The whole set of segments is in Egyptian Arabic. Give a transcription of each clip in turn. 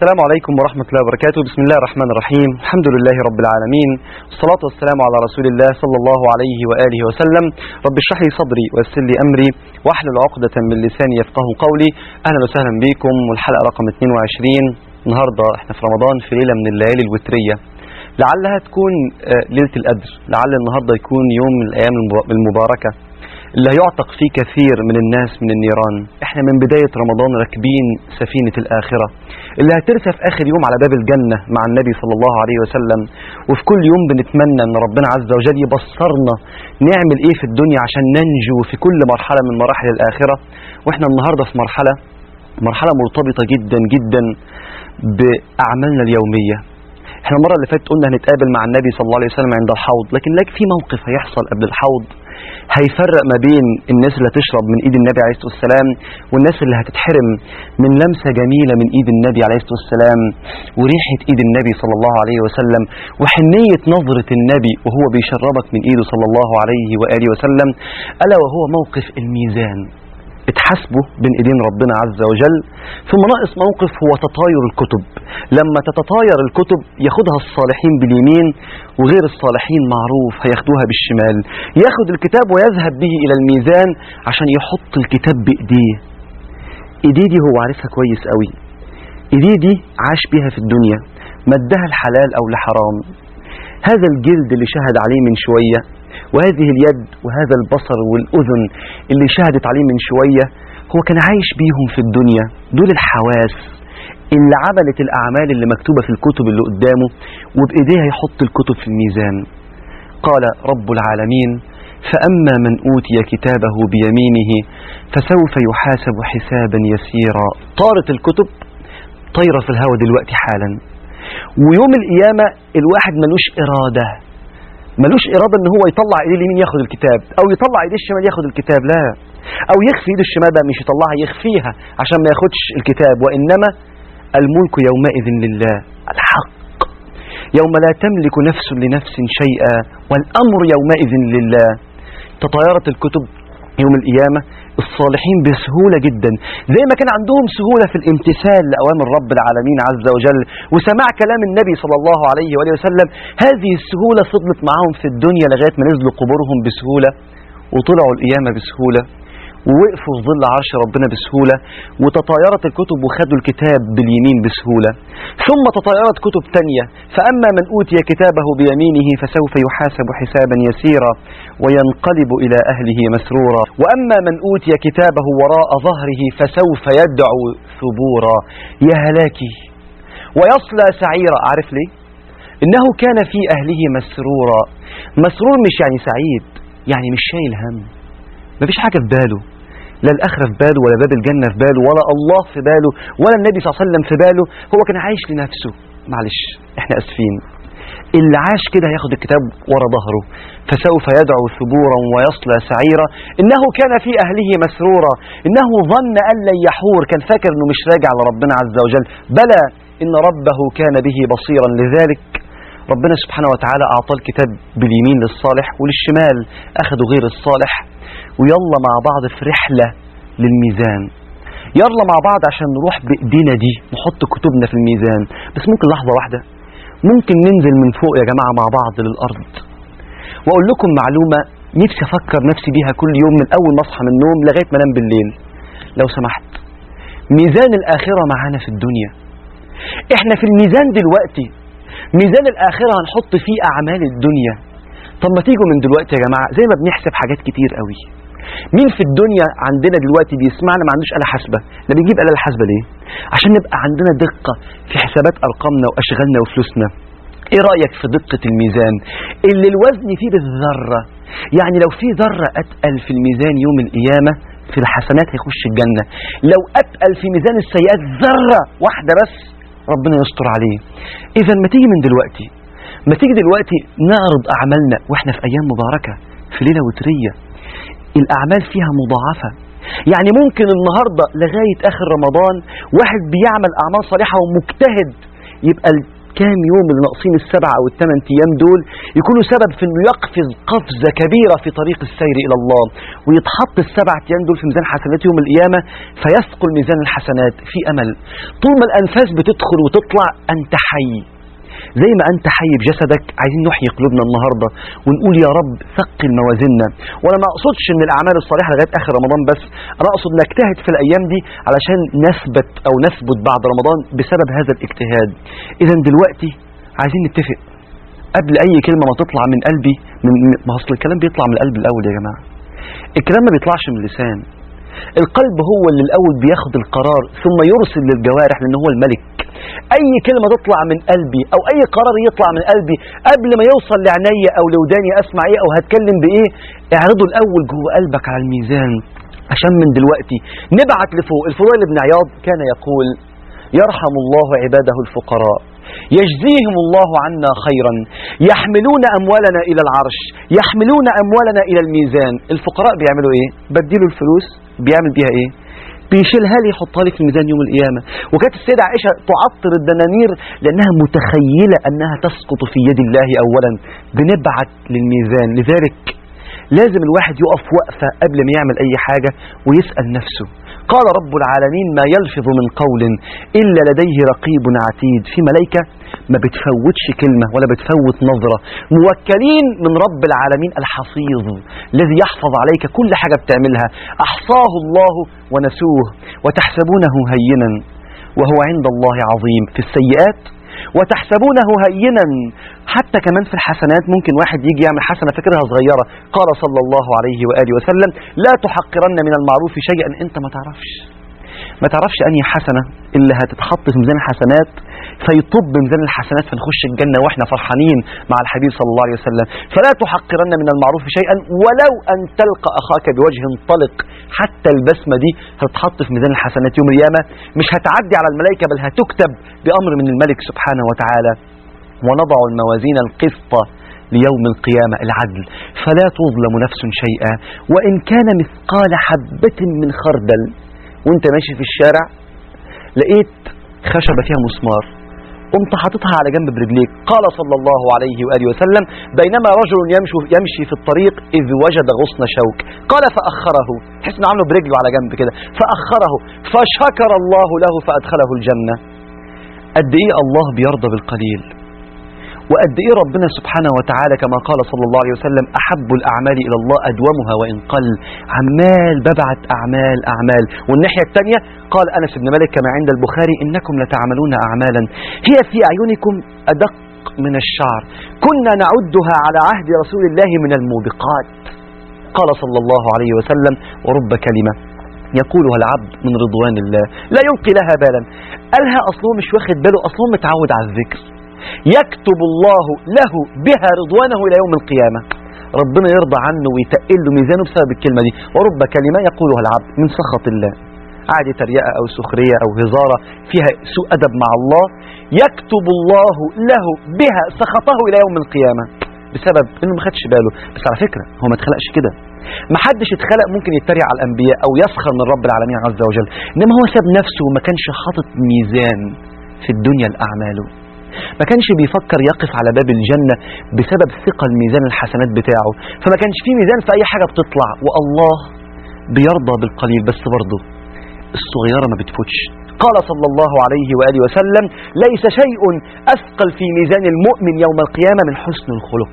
السلام عليكم ورحمة الله وبركاته بسم الله الرحمن الرحيم الحمد لله رب العالمين والصلاة والسلام على رسول الله صلى الله عليه وآله وسلم رب اشرح لي صدري ويسر لي أمري واحلل عقدة من لساني يفقه قولي أهلا وسهلا بكم والحلقة رقم 22 النهاردة احنا في رمضان في ليلة من الليالي الوترية لعلها تكون آه، ليلة القدر لعل النهاردة يكون يوم من الأيام المب- المباركة اللي هيعتق فيه كثير من الناس من النيران احنا من بداية رمضان راكبين سفينة الآخرة اللي هترسى في آخر يوم على باب الجنة مع النبي صلى الله عليه وسلم وفي كل يوم بنتمنى أن ربنا عز وجل يبصرنا نعمل إيه في الدنيا عشان ننجو في كل مرحلة من مراحل الآخرة وإحنا النهاردة في مرحلة مرحلة مرتبطة جدا جدا بأعمالنا اليومية احنا المرة اللي فاتت قلنا هنتقابل مع النبي صلى الله عليه وسلم عند الحوض لكن لك في موقف هيحصل قبل الحوض هيفرق ما بين الناس اللي هتشرب من ايد النبي عليه الصلاه والسلام والناس اللي هتتحرم من لمسه جميله من ايد النبي عليه الصلاه والسلام وريحه ايد النبي صلى الله عليه وسلم وحنيه نظره النبي وهو بيشربك من ايده صلى الله عليه واله وسلم الا وهو موقف الميزان اتحاسبوا بين ايدين ربنا عز وجل ثم ناقص موقف هو تطاير الكتب لما تتطاير الكتب ياخدها الصالحين باليمين وغير الصالحين معروف هياخدوها بالشمال ياخد الكتاب ويذهب به الى الميزان عشان يحط الكتاب بايديه ايديه دي هو عارفها كويس قوي ايديه دي عاش بيها في الدنيا مدها الحلال او لحرام هذا الجلد اللي شهد عليه من شويه وهذه اليد وهذا البصر والأذن اللي شهدت عليه من شوية هو كان عايش بيهم في الدنيا دول الحواس اللي عملت الأعمال اللي مكتوبة في الكتب اللي قدامه وبإيديه يحط الكتب في الميزان قال رب العالمين فأما من أوتي كتابه بيمينه فسوف يحاسب حسابا يسيرا طارت الكتب طايرة في الهواء دلوقتي حالا ويوم القيامة الواحد ملوش إرادة ملوش إرادة إن هو يطلع إيديه اليمين ياخد الكتاب أو يطلع إيديه الشمال ياخد الكتاب لا أو يخفي إيده الشمال بقى مش يطلعها يخفيها عشان ما ياخدش الكتاب وإنما الملك يومئذ لله الحق يوم لا تملك نفس لنفس شيئا والأمر يومئذ لله تطايرت الكتب يوم القيامة الصالحين بسهولة جدا زي ما كان عندهم سهولة في الامتثال لأوامر رب العالمين عز وجل وسماع كلام النبي صلى الله عليه وآله وسلم هذه السهولة فضلت معهم في الدنيا لغاية ما نزلوا قبورهم بسهولة وطلعوا القيامة بسهولة ووقفوا في ظل عرش ربنا بسهولة وتطايرت الكتب وخدوا الكتاب باليمين بسهولة ثم تطايرت كتب تانية فأما من أوتي كتابه بيمينه فسوف يحاسب حسابا يسيرا وينقلب إلى أهله مسرورا وأما من أوتي كتابه وراء ظهره فسوف يدعو ثبورا يا هلاكي ويصلى سعيرا عارف ليه إنه كان في أهله مسرورا مسرور مش يعني سعيد يعني مش شايل هم مفيش حاجة في باله لا الآخرة في باله ولا باب الجنة في باله ولا الله في باله ولا النبي صلى الله عليه وسلم في باله هو كان عايش لنفسه معلش احنا اسفين اللي عاش كده هياخد الكتاب ورا ظهره فسوف يدعو ثبورا ويصلى سعيرا انه كان في اهله مسرورا انه ظن ان لن يحور كان فاكر انه مش راجع لربنا عز وجل بلى ان ربه كان به بصيرا لذلك ربنا سبحانه وتعالى اعطاه الكتاب باليمين للصالح وللشمال اخذوا غير الصالح ويلا مع بعض في رحلة للميزان يلا مع بعض عشان نروح بإيدينا دي نحط كتبنا في الميزان بس ممكن لحظة واحدة ممكن ننزل من فوق يا جماعة مع بعض للأرض وأقول لكم معلومة نفسي أفكر نفسي بيها كل يوم من أول ما أصحى من النوم لغاية ما أنام بالليل لو سمحت ميزان الآخرة معانا في الدنيا إحنا في الميزان دلوقتي ميزان الآخرة هنحط فيه أعمال الدنيا طب ما تيجوا من دلوقتي يا جماعة زي ما بنحسب حاجات كتير قوي مين في الدنيا عندنا دلوقتي بيسمعنا ما عندوش آلة حاسبة ده بنجيب آلة الحاسبة ليه عشان نبقى عندنا دقة في حسابات أرقامنا وأشغالنا وفلوسنا ايه رأيك في دقة الميزان اللي الوزن فيه بالذرة يعني لو في ذرة أتقل في الميزان يوم القيامة في الحسنات هيخش الجنة لو أتقل في ميزان السيئات ذرة واحدة بس ربنا يستر عليه إذا ما تيجي من دلوقتي ما تيجي دلوقتي نعرض أعمالنا وإحنا في أيام مباركة في ليلة وترية الأعمال فيها مضاعفة يعني ممكن النهاردة لغاية آخر رمضان واحد بيعمل أعمال صالحة ومجتهد يبقى الكام يوم اللي ناقصين السبع او الثمان ايام دول يكونوا سبب في انه يقفز قفزه كبيره في طريق السير الى الله ويتحط السبع ايام دول في ميزان حسنات يوم القيامه فيثقل ميزان الحسنات في امل طول ما الانفاس بتدخل وتطلع انت حي زي ما انت حي بجسدك عايزين نحيي قلوبنا النهارده ونقول يا رب ثقل موازيننا وانا ما اقصدش ان الاعمال الصالحه لغايه اخر رمضان بس انا اقصد نجتهد في الايام دي علشان نثبت او نثبت بعد رمضان بسبب هذا الاجتهاد اذا دلوقتي عايزين نتفق قبل اي كلمه ما تطلع من قلبي من ما اصل الكلام بيطلع من القلب الاول يا جماعه الكلام ما بيطلعش من اللسان القلب هو اللي الاول بياخد القرار ثم يرسل للجوارح لان هو الملك اي كلمه تطلع من قلبي او اي قرار يطلع من قلبي قبل ما يوصل لعينيا او لوداني اسمع ايه او هتكلم بايه اعرضه الاول جوه قلبك على الميزان عشان من دلوقتي نبعت لفوق الفضيل بن عياض كان يقول يرحم الله عباده الفقراء يجزيهم الله عنا خيرا يحملون أموالنا إلى العرش يحملون أموالنا إلى الميزان الفقراء بيعملوا إيه بديله الفلوس بيعمل بيها إيه بيشيلها لي يحطها لي في الميزان يوم القيامة وكانت السيدة عائشة تعطر الدنانير لأنها متخيلة أنها تسقط في يد الله أولا بنبعت للميزان لذلك لازم الواحد يقف وقفة قبل ما يعمل أي حاجة ويسأل نفسه قال رب العالمين ما يلفظ من قول إلا لديه رقيب عتيد في ملائكة ما بتفوتش كلمة ولا بتفوت نظرة موكلين من رب العالمين الحفيظ الذي يحفظ عليك كل حاجة بتعملها أحصاه الله ونسوه وتحسبونه هينا وهو عند الله عظيم في السيئات وتحسبونه هينا حتى كمان في الحسنات ممكن واحد يجي يعمل حسنة فكرها صغيرة قال صلى الله عليه وآله وسلم لا تحقرن من المعروف شيئا انت ما تعرفش ما تعرفش أنهي حسنة اللي هتتحط في ميزان الحسنات فيطب ميزان الحسنات فنخش الجنة واحنا فرحانين مع الحبيب صلى الله عليه وسلم فلا تحقرن من المعروف شيئا ولو أن تلقى أخاك بوجه طلق حتى البسمة دي هتتحط في ميزان الحسنات يوم القيامة مش هتعدي على الملائكة بل هتكتب بأمر من الملك سبحانه وتعالى ونضع الموازين القسط ليوم القيامة العدل فلا تظلم نفس شيئا وإن كان مثقال حبة من خردل وانت ماشي في الشارع لقيت خشبة فيها مسمار قمت حاططها على جنب برجليك قال صلى الله عليه وآله وسلم بينما رجل يمشي, يمشي في الطريق إذ وجد غصن شوك قال فأخره تحس انه عامله برجله على جنب كده فأخره فشكر الله له فأدخله الجنة قد إيه الله بيرضى بالقليل وقد ايه ربنا سبحانه وتعالى كما قال صلى الله عليه وسلم احب الاعمال الى الله ادومها وان قل عمال ببعت اعمال اعمال والناحيه الثانيه قال انس بن مالك كما عند البخاري انكم لتعملون اعمالا هي في اعينكم ادق من الشعر كنا نعدها على عهد رسول الله من الموبقات قال صلى الله عليه وسلم ورب كلمه يقولها العبد من رضوان الله لا يلقي لها بالا قالها اصله مش واخد باله اصله متعود على الذكر يكتب الله له بها رضوانه إلى يوم القيامة ربنا يرضى عنه ويتقل له ميزانه بسبب الكلمة دي ورب كلمة يقولها العبد من سخط الله عادي تريقة أو سخرية أو هزارة فيها سوء أدب مع الله يكتب الله له بها سخطه إلى يوم القيامة بسبب انه ما خدش باله بس على فكرة هو ما اتخلقش كده ما حدش اتخلق ممكن يتريق على الانبياء او يسخر من رب العالمين عز وجل انما هو ساب نفسه وما كانش حاطط ميزان في الدنيا لاعماله ما كانش بيفكر يقف على باب الجنة بسبب ثقل ميزان الحسنات بتاعه فما كانش فيه ميزان في أي حاجة بتطلع والله بيرضى بالقليل بس برضه الصغيرة ما بتفوتش قال صلى الله عليه وآله وسلم ليس شيء أثقل في ميزان المؤمن يوم القيامة من حسن الخلق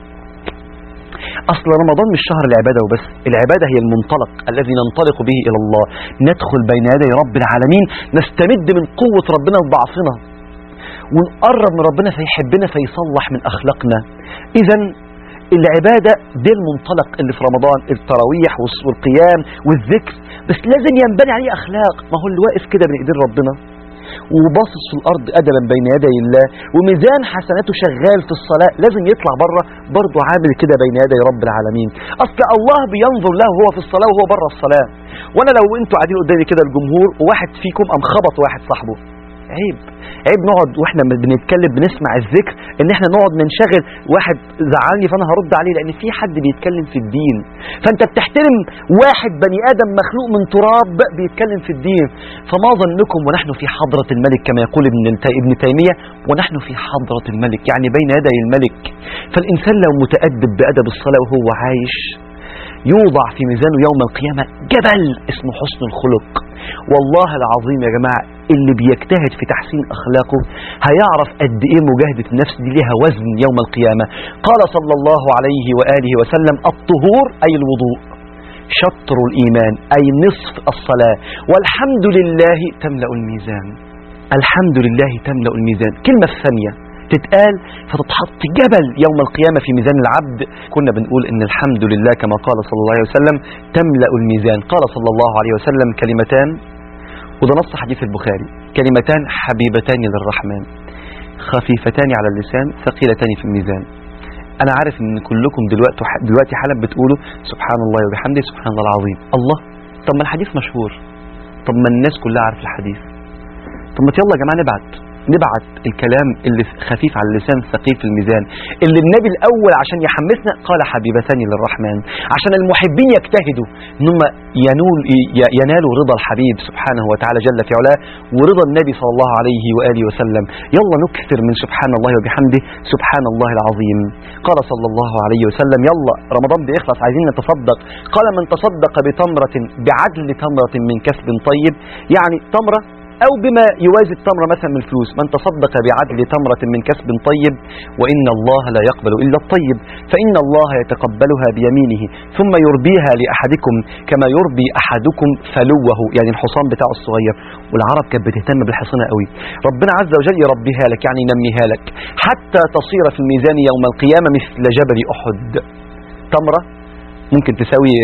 أصل رمضان مش شهر العبادة وبس العبادة هي المنطلق الذي ننطلق به إلى الله ندخل بين يدي رب العالمين نستمد من قوة ربنا وضعفنا ونقرب من ربنا فيحبنا فيصلح من أخلاقنا إذا العبادة دي المنطلق اللي في رمضان التراويح والقيام والذكر بس لازم ينبني عليه أخلاق ما هو اللي واقف كده بين إيدين ربنا وباصص في الأرض أدبا بين يدي الله وميزان حسناته شغال في الصلاة لازم يطلع بره برضه عامل كده بين يدي رب العالمين أصل الله بينظر له وهو في الصلاة وهو بره الصلاة وأنا لو أنتوا قاعدين قدامي كده الجمهور وواحد فيكم قام خبط واحد صاحبه عيب عيب نقعد واحنا بنتكلم بنسمع الذكر ان احنا نقعد ننشغل واحد زعلني فانا هرد عليه لان في حد بيتكلم في الدين فانت بتحترم واحد بني ادم مخلوق من تراب بيتكلم في الدين فما ظنكم ونحن في حضرة الملك كما يقول ابن ابن تيمية ونحن في حضرة الملك يعني بين يدي الملك فالانسان لو متأدب بأدب الصلاة وهو عايش يوضع في ميزانه يوم القيامة جبل اسمه حسن الخلق والله العظيم يا جماعة اللي بيجتهد في تحسين أخلاقه هيعرف قد إيه مجاهدة النفس دي لها وزن يوم القيامة قال صلى الله عليه وآله وسلم الطهور أي الوضوء شطر الإيمان أي نصف الصلاة والحمد لله تملأ الميزان الحمد لله تملأ الميزان كلمة الثانية تتقال فتتحط جبل يوم القيامة في ميزان العبد كنا بنقول ان الحمد لله كما قال صلى الله عليه وسلم تملأ الميزان قال صلى الله عليه وسلم كلمتان وده نص حديث البخاري كلمتان حبيبتان للرحمن خفيفتان على اللسان ثقيلتان في الميزان انا عارف ان كلكم دلوقتي دلوقتي حالا بتقولوا سبحان الله وبحمده سبحان الله العظيم الله طب ما الحديث مشهور طب ما الناس كلها عارفه الحديث طب ما يلا يا جماعه نبعت نبعت الكلام اللي خفيف على اللسان ثقيل في الميزان اللي النبي الاول عشان يحمسنا قال حبيبتان للرحمن عشان المحبين يجتهدوا ان هم ينول ينالوا رضا الحبيب سبحانه وتعالى جل في علاه ورضا النبي صلى الله عليه واله وسلم يلا نكثر من سبحان الله وبحمده سبحان الله العظيم قال صلى الله عليه وسلم يلا رمضان بيخلص عايزين نتصدق قال من تصدق بتمرة بعدل تمرة من كسب طيب يعني تمرة أو بما يوازي التمر مثلا من الفلوس من تصدق بعدل تمرة من كسب طيب وإن الله لا يقبل إلا الطيب فإن الله يتقبلها بيمينه ثم يربيها لأحدكم كما يربي أحدكم فلوه يعني الحصان بتاعه الصغير والعرب كانت بتهتم بالحصانة قوي ربنا عز وجل يربيها لك يعني ينميها لك حتى تصير في الميزان يوم القيامة مثل جبل أحد تمرة ممكن تساوي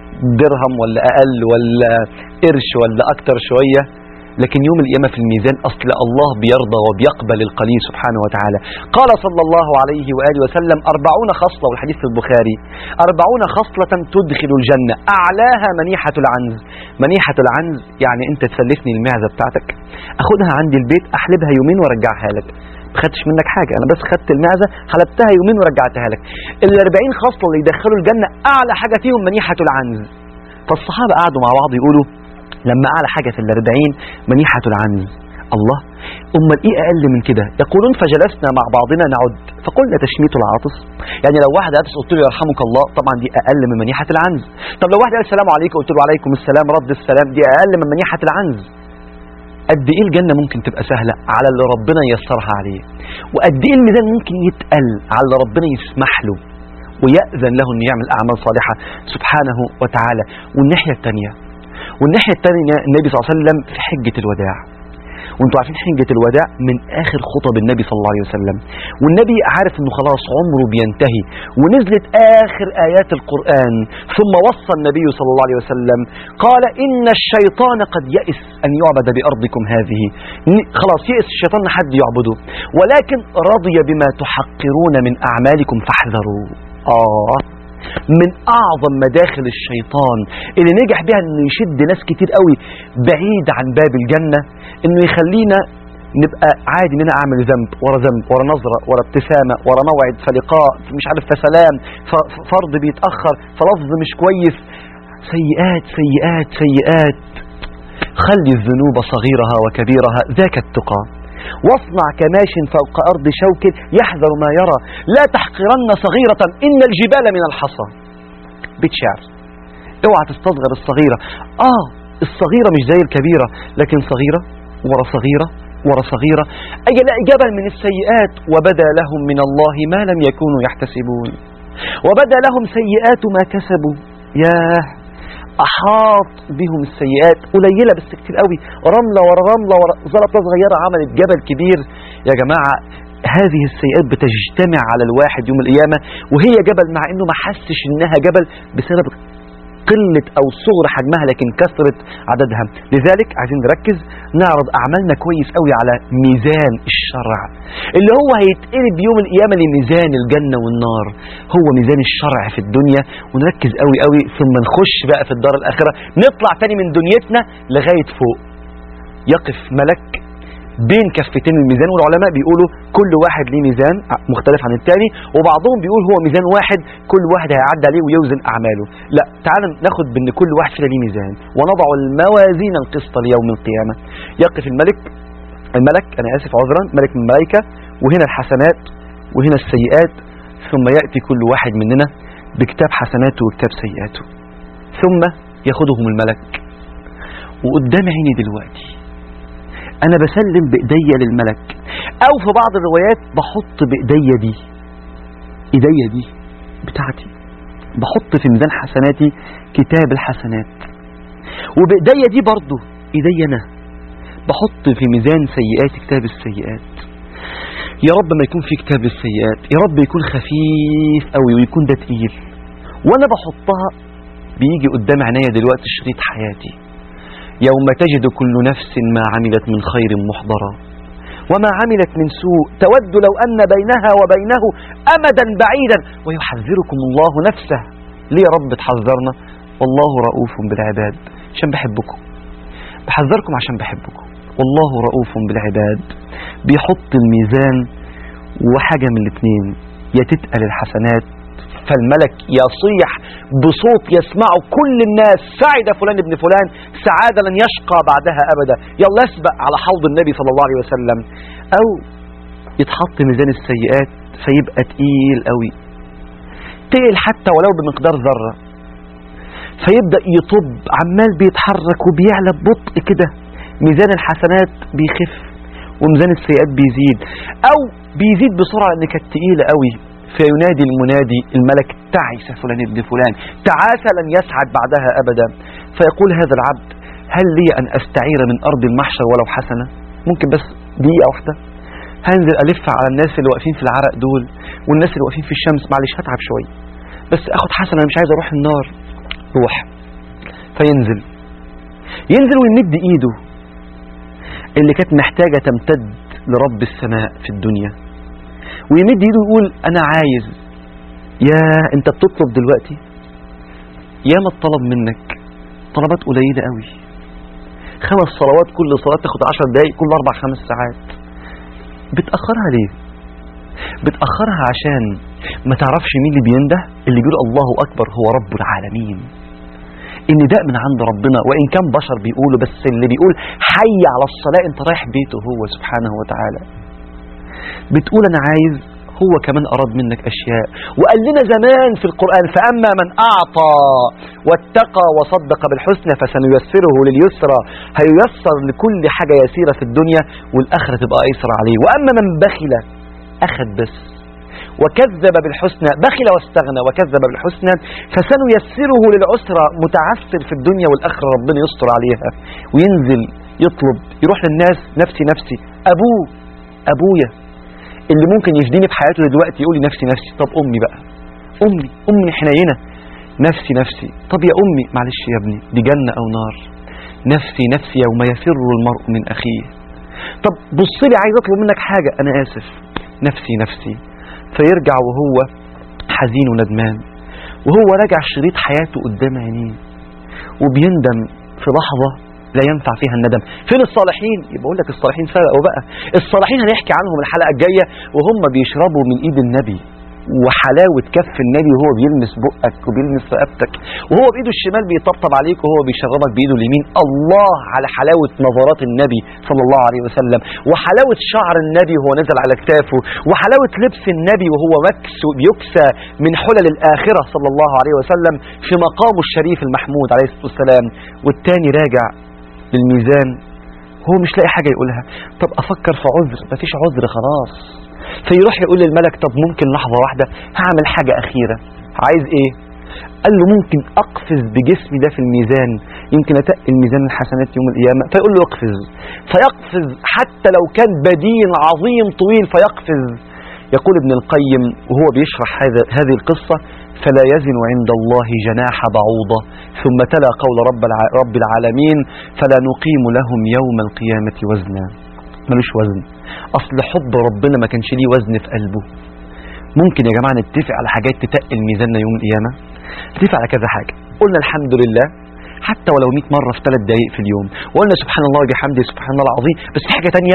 درهم ولا أقل ولا قرش ولا أكتر شوية لكن يوم القيامة في الميزان أصل الله بيرضى وبيقبل القليل سبحانه وتعالى قال صلى الله عليه وآله وسلم أربعون خصلة والحديث في البخاري أربعون خصلة تدخل الجنة أعلاها منيحة العنز منيحة العنز يعني أنت تسلفني المعزة بتاعتك أخدها عندي البيت أحلبها يومين وارجعها لك ما خدتش منك حاجة أنا بس خدت المعزة حلبتها يومين ورجعتها لك ال 40 خصلة اللي يدخلوا الجنة أعلى حاجة فيهم منيحة العنز فالصحابة قعدوا مع بعض يقولوا لما أعلى حاجة في الأربعين منيحة العنز الله أمال إيه أقل من كده يقولون فجلسنا مع بعضنا نعد فقلنا تشميت العاطس يعني لو واحد عاطس قلت له يرحمك الله طبعا دي أقل من منيحة العنز طب لو واحد قال السلام عليكم قلت له عليكم السلام رد السلام دي أقل من منيحة العنز قد ايه الجنة ممكن تبقى سهلة على اللي ربنا يسرها عليه وقد ايه الميزان ممكن يتقل على اللي ربنا يسمح له ويأذن له انه يعمل اعمال صالحة سبحانه وتعالى والناحية الثانية والناحية الثانية النبي صلى الله عليه وسلم في حجة الوداع وانتوا عارفين حجة الوداع من آخر خطب النبي صلى الله عليه وسلم والنبي عارف انه خلاص عمره بينتهي ونزلت آخر آيات القرآن ثم وصى النبي صلى الله عليه وسلم قال إن الشيطان قد يئس أن يعبد بأرضكم هذه خلاص يئس الشيطان حد يعبده ولكن رضي بما تحقرون من أعمالكم فاحذروا آه من اعظم مداخل الشيطان اللي نجح بها انه يشد ناس كتير قوي بعيد عن باب الجنة انه يخلينا نبقى عادي ان انا اعمل ذنب ورا ذنب ورا نظرة ورا ابتسامة ورا موعد فلقاء مش عارف فسلام فرض بيتأخر فلفظ مش كويس سيئات سيئات سيئات خلي الذنوب صغيرها وكبيرها ذاك التقى واصنع كماش فوق أرض شوك يحذر ما يرى لا تحقرن صغيرة إن الجبال من الحصى بيت شعر اوعى تستصغر الصغيرة آه الصغيرة مش زي الكبيرة لكن صغيرة ورا صغيرة ورا صغيرة أي لا جبل من السيئات وبدا لهم من الله ما لم يكونوا يحتسبون وبدا لهم سيئات ما كسبوا ياه احاط بهم السيئات قليله بس كتير قوي رمله ورا رمله ورا زلطه صغيره عملت جبل كبير يا جماعه هذه السيئات بتجتمع على الواحد يوم القيامه وهي جبل مع انه ما حسش انها جبل بسبب قلة أو صغر حجمها لكن كثرة عددها لذلك عايزين نركز نعرض أعمالنا كويس قوي على ميزان الشرع اللي هو هيتقلب يوم القيامة لميزان الجنة والنار هو ميزان الشرع في الدنيا ونركز قوي قوي ثم نخش بقى في الدار الآخرة نطلع تاني من دنيتنا لغاية فوق يقف ملك بين كفتين الميزان والعلماء بيقولوا كل واحد ليه ميزان مختلف عن التاني وبعضهم بيقول هو ميزان واحد كل واحد هيعدي عليه ويوزن اعماله لا تعال ناخد بان كل واحد فينا ليه ميزان ونضع الموازين القسط ليوم القيامه يقف الملك الملك انا اسف عذرا ملك من الملائكه وهنا الحسنات وهنا السيئات ثم ياتي كل واحد مننا بكتاب حسناته وكتاب سيئاته ثم ياخدهم الملك وقدام عيني دلوقتي انا بسلم بايديا للملك او في بعض الروايات بحط بايديا دي ايديا دي بتاعتي بحط في ميزان حسناتي كتاب الحسنات وبايديا دي برضو ايديا انا بحط في ميزان سيئات كتاب السيئات يا رب ما يكون في كتاب السيئات يا رب يكون خفيف قوي ويكون ده تقيل وانا بحطها بيجي قدام عينيا دلوقتي شريط حياتي يوم تجد كل نفس ما عملت من خير محضرا وما عملت من سوء تود لو أن بينها وبينه أمدا بعيدا ويحذركم الله نفسه ليه يا رب تحذرنا والله رؤوف بالعباد عشان بحبكم بحذركم عشان بحبكم والله رؤوف بالعباد بيحط الميزان وحاجة من الاثنين يا تتقل الحسنات فالملك يصيح بصوت يسمعه كل الناس سعد فلان ابن فلان سعادة لن يشقى بعدها أبدا يلا يسبق على حوض النبي صلى الله عليه وسلم أو يتحط ميزان السيئات فيبقى تقيل قوي تقل حتى ولو بمقدار ذرة فيبدأ يطب عمال بيتحرك وبيعلى ببطء كده ميزان الحسنات بيخف وميزان السيئات بيزيد أو بيزيد بسرعة لأن كانت تقيلة قوي فينادي المنادي الملك تعس فلان ابن فلان تعاس لن يسعد بعدها أبدا فيقول هذا العبد هل لي أن أستعير من أرض المحشر ولو حسنة ممكن بس دقيقة واحدة هنزل ألف على الناس اللي واقفين في العرق دول والناس اللي واقفين في الشمس معلش هتعب شوية بس أخد حسنة أنا مش عايز أروح النار روح فينزل ينزل ويمد إيده اللي كانت محتاجة تمتد لرب السماء في الدنيا ويمد ايده ويقول انا عايز يا انت بتطلب دلوقتي يا ما الطلب منك طلبات قليلة قوي خمس صلوات كل صلاة تاخد عشر دقايق كل اربع خمس ساعات بتأخرها ليه بتأخرها عشان ما تعرفش مين اللي بينده اللي بيقول الله اكبر هو رب العالمين النداء من عند ربنا وان كان بشر بيقولوا بس اللي بيقول حي على الصلاة انت رايح بيته هو سبحانه وتعالى بتقول انا عايز هو كمان اراد منك اشياء وقال لنا زمان في القرآن فاما من اعطى واتقى وصدق بالحسنى فسنيسره لليسرى هييسر لكل حاجة يسيرة في الدنيا والاخرة تبقى ايسر عليه واما من بخل اخذ بس وكذب بالحسنى بخل واستغنى وكذب بالحسنى فسنيسره للعسرى متعثر في الدنيا والاخره ربنا يستر عليها وينزل يطلب يروح للناس نفسي نفسي ابوه ابويا اللي ممكن يفديني في حياته دلوقتي يقول لي نفسي نفسي طب امي بقى امي امي حنينه نفسي نفسي طب يا امي معلش يا ابني دي جنه او نار نفسي نفسي يوم يفر المرء من اخيه طب بص لي عايز اطلب منك حاجه انا اسف نفسي نفسي فيرجع وهو حزين وندمان وهو راجع شريط حياته قدام عينيه وبيندم في لحظة لا ينفع فيها الندم فين الصالحين يبقى اقول لك الصالحين سبقوا بقى الصالحين هنحكي عنهم الحلقة الجاية وهم بيشربوا من ايد النبي وحلاوة كف النبي وهو بيلمس بقك وبيلمس رقبتك وهو بإيده الشمال بيطبطب عليك وهو بيشربك بإيده اليمين الله على حلاوة نظرات النبي صلى الله عليه وسلم وحلاوة شعر النبي وهو نزل على كتافه وحلاوة لبس النبي وهو مكس بيكسى من حلل الآخرة صلى الله عليه وسلم في مقامه الشريف المحمود عليه الصلاة والسلام والتاني راجع للميزان هو مش لاقي حاجة يقولها طب أفكر في عذر مفيش عذر خلاص فيروح يقول للملك طب ممكن لحظة واحدة هعمل حاجة أخيرة عايز إيه قال له ممكن أقفز بجسمي ده في الميزان يمكن أتقل ميزان الحسنات يوم القيامة فيقول له اقفز فيقفز حتى لو كان بدين عظيم طويل فيقفز يقول ابن القيم وهو بيشرح هذا هذه القصة فلا يزن عند الله جناح بعوضة ثم تلا قول رب الع- رب العالمين فلا نقيم لهم يوم القيامة وزنا ملوش وزن أصل حب ربنا ما كانش ليه وزن في قلبه ممكن يا جماعة نتفق على حاجات تتقل ميزاننا يوم القيامة نتفق على كذا حاجة قلنا الحمد لله حتى ولو 100 مرة في ثلاث دقايق في اليوم وقلنا سبحان الله وبحمده سبحان الله العظيم بس في حاجة تانية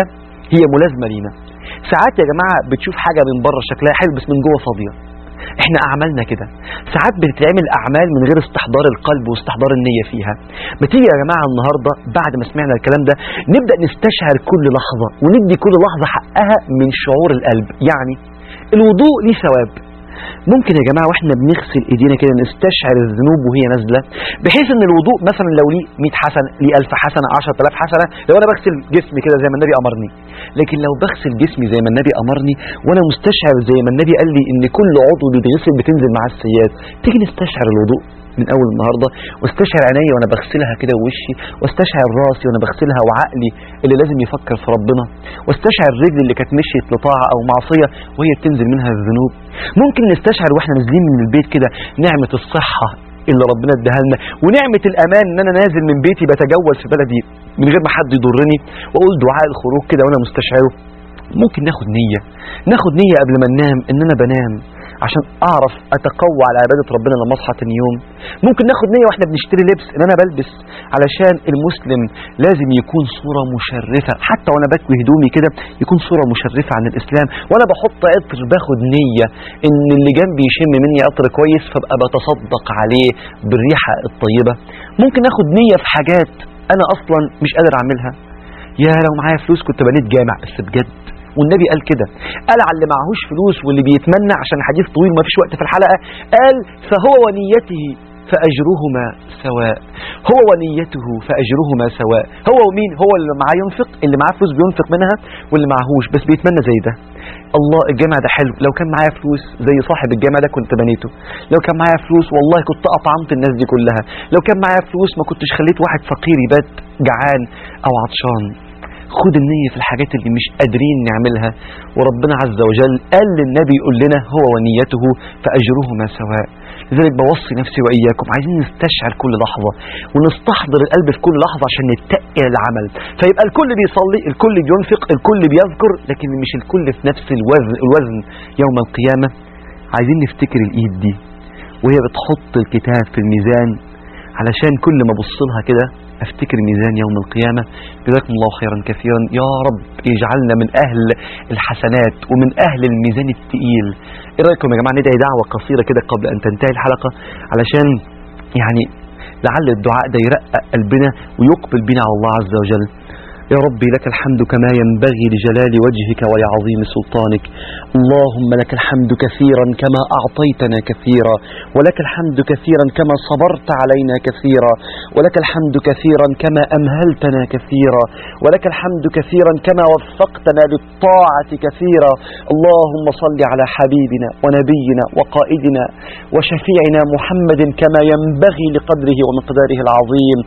هي ملازمة لينا ساعات يا جماعة بتشوف حاجة من بره شكلها حلو بس من جوه فاضية احنا اعمالنا كده ساعات بتتعمل اعمال من غير استحضار القلب واستحضار النية فيها ما تيجي يا جماعة النهاردة بعد ما سمعنا الكلام ده نبدأ نستشعر كل لحظة وندي كل لحظة حقها من شعور القلب يعني الوضوء ليه ثواب ممكن يا جماعة واحنا بنغسل ايدينا كده نستشعر الذنوب وهي نازلة بحيث ان الوضوء مثلا لو ليه 100 حسنة ليه 1000 حسنة 10000 حسنة لو انا بغسل جسمي كده زي ما النبي امرني لكن لو بغسل جسمي زي ما النبي امرني وانا مستشعر زي ما النبي قال لي ان كل عضو بيتغسل بتنزل معاه السيئات تيجي نستشعر الوضوء من اول النهارده واستشعر عينيا وانا بغسلها كده ووشي واستشعر راسي وانا بغسلها وعقلي اللي لازم يفكر في ربنا واستشعر رجلي اللي كانت مشيت لطاعه او معصيه وهي بتنزل منها الذنوب ممكن نستشعر واحنا نازلين من البيت كده نعمه الصحه اللي ربنا اداها لنا ونعمه الامان ان انا نازل من بيتي بتجول في بلدي من غير ما حد يضرني واقول دعاء الخروج كده وانا مستشعره ممكن ناخد نيه ناخد نيه قبل ما ننام ان انا بنام عشان اعرف اتقوى على عباده ربنا لما اصحى تاني يوم ممكن ناخد نيه واحنا بنشتري لبس ان انا بلبس علشان المسلم لازم يكون صوره مشرفه حتى وانا بكوي هدومي كده يكون صوره مشرفه عن الاسلام وانا بحط عطر باخد نيه ان اللي جنبي يشم مني عطر كويس فابقى بتصدق عليه بالريحه الطيبه ممكن اخد نيه في حاجات انا اصلا مش قادر اعملها يا لو معايا فلوس كنت بنيت جامع بس بجد والنبي قال كده قال على اللي معهوش فلوس واللي بيتمنى عشان الحديث طويل ما فيش وقت في الحلقة قال فهو ونيته فأجرهما سواء هو ونيته فأجرهما سواء هو ومين هو اللي معاه ينفق اللي معاه فلوس بينفق منها واللي معهوش بس بيتمنى زي ده الله الجامع ده حلو لو كان معايا فلوس زي صاحب الجامع ده كنت بنيته لو كان معايا فلوس والله كنت أطعمت الناس دي كلها لو كان معايا فلوس ما كنتش خليت واحد فقير يبات جعان أو عطشان خد النية في الحاجات اللي مش قادرين نعملها وربنا عز وجل قال للنبي يقول لنا هو ونيته فأجرهما سواء لذلك بوصي نفسي وإياكم عايزين نستشعر كل لحظة ونستحضر القلب في كل لحظة عشان نتقل العمل فيبقى الكل بيصلي الكل بينفق الكل بيذكر لكن مش الكل في نفس الوزن, الوزن يوم القيامة عايزين نفتكر الإيد دي وهي بتحط الكتاب في الميزان علشان كل ما ابص لها كده افتكر ميزان يوم القيامة جزاكم الله خيرا كثيرا يا رب يجعلنا من أهل الحسنات ومن أهل الميزان التقيل ايه رأيكم يا جماعة ندعي دعوة قصيرة كده قبل أن تنتهي الحلقة علشان يعني لعل الدعاء ده يرقق قلبنا ويقبل بنا على الله عز وجل يا ربي لك الحمد كما ينبغي لجلال وجهك ولعظيم سلطانك اللهم لك الحمد كثيرا كما أعطيتنا كثيرا ولك الحمد كثيرا كما صبرت علينا كثيرا ولك الحمد كثيرا كما أمهلتنا كثيرا ولك الحمد كثيرا كما وفقتنا للطاعة كثيرا اللهم صل على حبيبنا ونبينا وقائدنا وشفيعنا محمد كما ينبغي لقدره ومقداره العظيم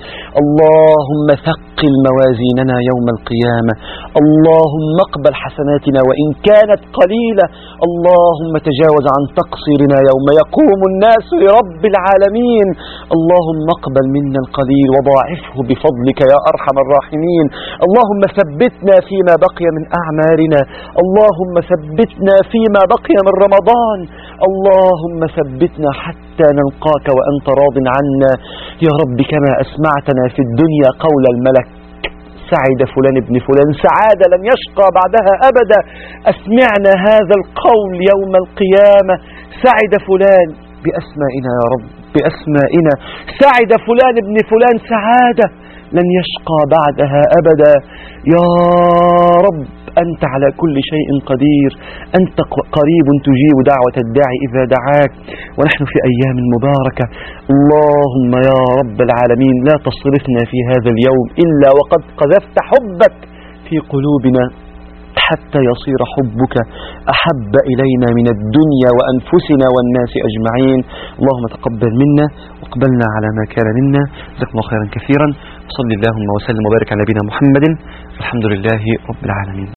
اللهم ثقل موازيننا يوم القيامة اللهم اقبل حسناتنا وإن كانت قليلة اللهم تجاوز عن تقصيرنا يوم يقوم الناس لرب العالمين اللهم اقبل منا القليل وضاعفه بفضلك يا أرحم الراحمين اللهم ثبتنا فيما بقي من أعمالنا اللهم ثبتنا فيما بقي من رمضان اللهم ثبتنا حتى نلقاك وأنت راض عنا يا رب كما أسمعتنا في الدنيا قول الملك سعد فلان ابن فلان سعادة لن يشقى بعدها أبدا أسمعنا هذا القول يوم القيامة سعد فلان بأسمائنا يا رب بأسمائنا سعد فلان ابن فلان سعادة لن يشقى بعدها أبدا يا رب أنت على كل شيء قدير أنت قريب تجيب دعوة الداعي إذا دعاك ونحن في أيام مباركة اللهم يا رب العالمين لا تصرفنا في هذا اليوم إلا وقد قذفت حبك في قلوبنا حتى يصير حبك أحب إلينا من الدنيا وأنفسنا والناس أجمعين اللهم تقبل منا واقبلنا على ما كان منا جزاكم الله خيرا كثيرا صلى اللهم وسلم وبارك على نبينا محمد الحمد لله رب العالمين